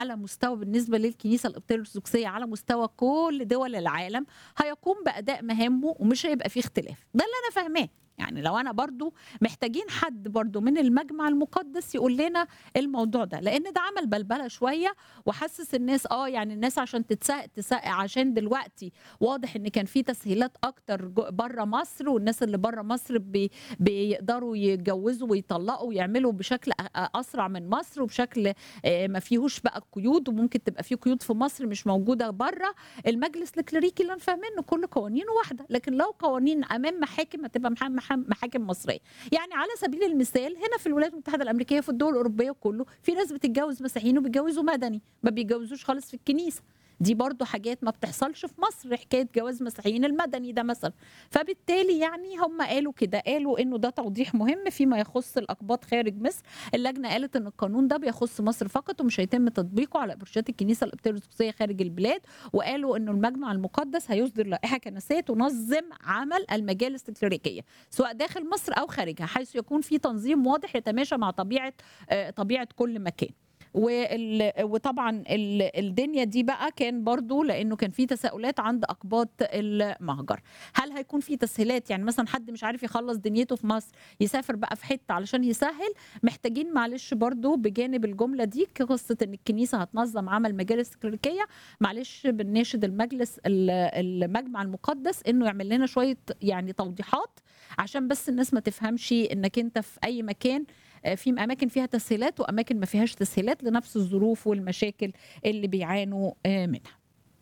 على مستوى بالنسبة للكنيسة القبطية الأرثوذكسية على مستوى كل دول العالم هيقوم بأداء مهامه ومش هيبقى فيه اختلاف ده اللي أنا فاهماه يعني لو انا برضو محتاجين حد برضو من المجمع المقدس يقول لنا الموضوع ده لان ده عمل بلبله شويه وحسس الناس اه يعني الناس عشان تتساق تساق عشان دلوقتي واضح ان كان في تسهيلات اكتر بره مصر والناس اللي بره مصر بي بيقدروا يتجوزوا ويطلقوا ويعملوا بشكل اسرع من مصر وبشكل ما فيهوش بقى قيود وممكن تبقى في قيود في مصر مش موجوده بره المجلس الكليريكي اللي انا فاهمين انه كل قوانينه واحده لكن لو قوانين امام محاكم هتبقى محاكم مصريه يعني على سبيل المثال هنا في الولايات المتحده الامريكيه في الدول الاوروبيه كله في ناس بتتجوز مسيحيين وبيتجوزوا مدني ما بيتجوزوش خالص في الكنيسه دي برضو حاجات ما بتحصلش في مصر حكايه جواز مسيحيين المدني ده مثلا فبالتالي يعني هم قالوا كده قالوا انه ده توضيح مهم فيما يخص الاقباط خارج مصر اللجنه قالت ان القانون ده بيخص مصر فقط ومش هيتم تطبيقه على ابرشات الكنيسه القبطيه الارثوذكسيه خارج البلاد وقالوا انه المجمع المقدس هيصدر لائحه كنسيه تنظم عمل المجالس الكليريكيه سواء داخل مصر او خارجها حيث يكون في تنظيم واضح يتماشى مع طبيعه طبيعه كل مكان وطبعا الدنيا دي بقى كان برضو لانه كان في تساؤلات عند اقباط المهجر هل هيكون في تسهيلات يعني مثلا حد مش عارف يخلص دنيته في مصر يسافر بقى في حته علشان يسهل محتاجين معلش برضو بجانب الجمله دي قصه ان الكنيسه هتنظم عمل مجالس كليريكيه معلش بنناشد المجلس المجمع المقدس انه يعمل لنا شويه يعني توضيحات عشان بس الناس ما تفهمش انك انت في اي مكان في اماكن فيها تسهيلات واماكن ما فيهاش تسهيلات لنفس الظروف والمشاكل اللي بيعانوا منها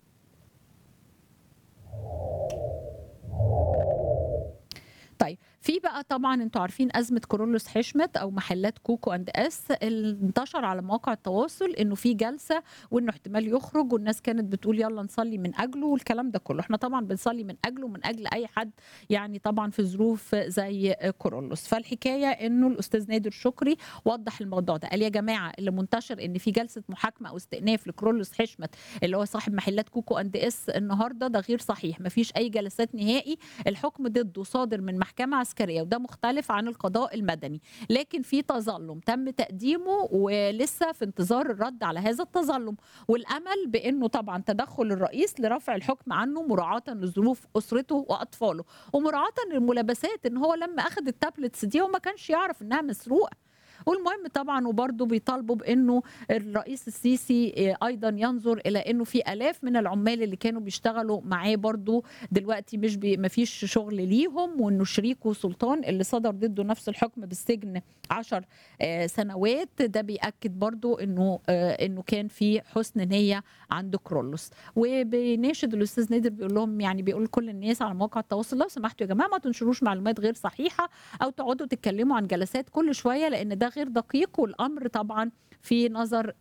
طيب في بقى طبعا انتوا عارفين ازمه كورولوس حشمت او محلات كوكو اند اس انتشر على مواقع التواصل انه في جلسه وانه احتمال يخرج والناس كانت بتقول يلا نصلي من اجله والكلام ده كله احنا طبعا بنصلي من اجله من اجل اي حد يعني طبعا في ظروف زي كورولوس فالحكايه انه الاستاذ نادر شكري وضح الموضوع ده قال يا جماعه اللي منتشر ان في جلسه محاكمه او استئناف لكورولوس حشمت اللي هو صاحب محلات كوكو اند اس النهارده ده غير صحيح مفيش اي جلسات نهائي الحكم ضده صادر من محكمه عسكريه وده مختلف عن القضاء المدني لكن في تظلم تم تقديمه ولسه في انتظار الرد على هذا التظلم والامل بانه طبعا تدخل الرئيس لرفع الحكم عنه مراعاه لظروف اسرته واطفاله ومراعاه للملابسات ان هو لما اخذ التابلتس دي هو ما كانش يعرف انها مسروقه والمهم طبعا وبرضه بيطالبوا بانه الرئيس السيسي ايضا ينظر الى انه في الاف من العمال اللي كانوا بيشتغلوا معاه برضه دلوقتي مش بي ما فيش شغل ليهم وانه شريكه سلطان اللي صدر ضده نفس الحكم بالسجن 10 سنوات ده بياكد برضه انه انه كان في حسن نيه عند كرولوس وبيناشد الاستاذ نادر بيقول لهم يعني بيقول كل الناس على مواقع التواصل لو سمحتوا يا جماعه ما تنشروش معلومات غير صحيحه او تقعدوا تتكلموا عن جلسات كل شويه لان ده غير دقيق والامر طبعا في نظر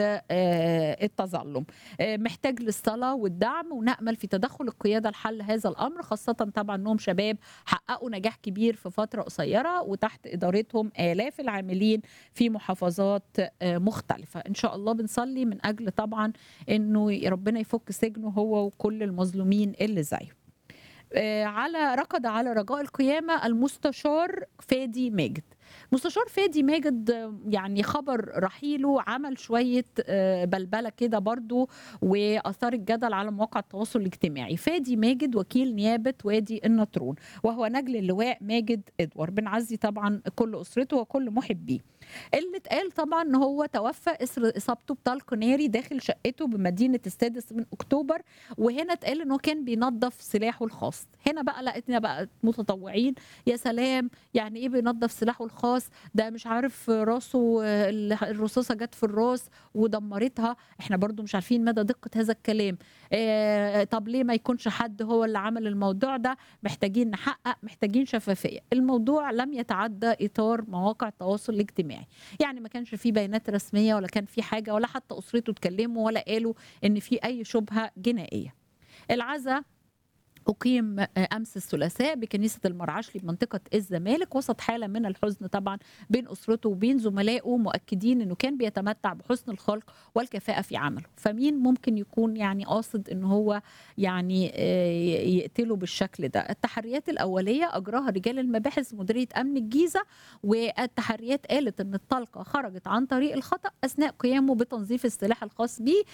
التظلم محتاج للصلاة والدعم ونأمل في تدخل القيادة لحل هذا الأمر خاصة طبعا أنهم شباب حققوا نجاح كبير في فترة قصيرة وتحت إدارتهم آلاف العاملين في محافظات مختلفة إن شاء الله بنصلي من أجل طبعا أنه ربنا يفك سجنه هو وكل المظلومين اللي زيه على ركض على رجاء القيامة المستشار فادي ماجد مستشار فادي ماجد يعني خبر رحيله عمل شوية بلبلة كده برضو وأثار الجدل على مواقع التواصل الاجتماعي فادي ماجد وكيل نيابة وادي النطرون وهو نجل اللواء ماجد إدوار بنعزي طبعا كل أسرته وكل محبيه اللي اتقال طبعا ان هو توفى اثر اصابته بطلق ناري داخل شقته بمدينه السادس من اكتوبر وهنا اتقال انه كان بينظف سلاحه الخاص هنا بقى لقيتنا بقى متطوعين يا سلام يعني ايه بينظف سلاحه الخاص ده مش عارف راسه الرصاصه جت في الراس ودمرتها احنا برضو مش عارفين مدى دقه هذا الكلام اه طب ليه ما يكونش حد هو اللي عمل الموضوع ده محتاجين نحقق محتاجين شفافيه الموضوع لم يتعدى اطار مواقع التواصل الاجتماعي يعني ما كانش في بيانات رسميه ولا كان في حاجه ولا حتى اسرته اتكلموا ولا قالوا ان في اي شبهه جنائيه العزاء أقيم أمس الثلاثاء بكنيسة المرعشلي بمنطقة الزمالك وسط حالة من الحزن طبعا بين أسرته وبين زملائه مؤكدين أنه كان بيتمتع بحسن الخلق والكفاءة في عمله فمين ممكن يكون يعني قاصد أنه هو يعني يقتله بالشكل ده التحريات الأولية أجراها رجال المباحث مديرية أمن الجيزة والتحريات قالت أن الطلقة خرجت عن طريق الخطأ أثناء قيامه بتنظيف السلاح الخاص به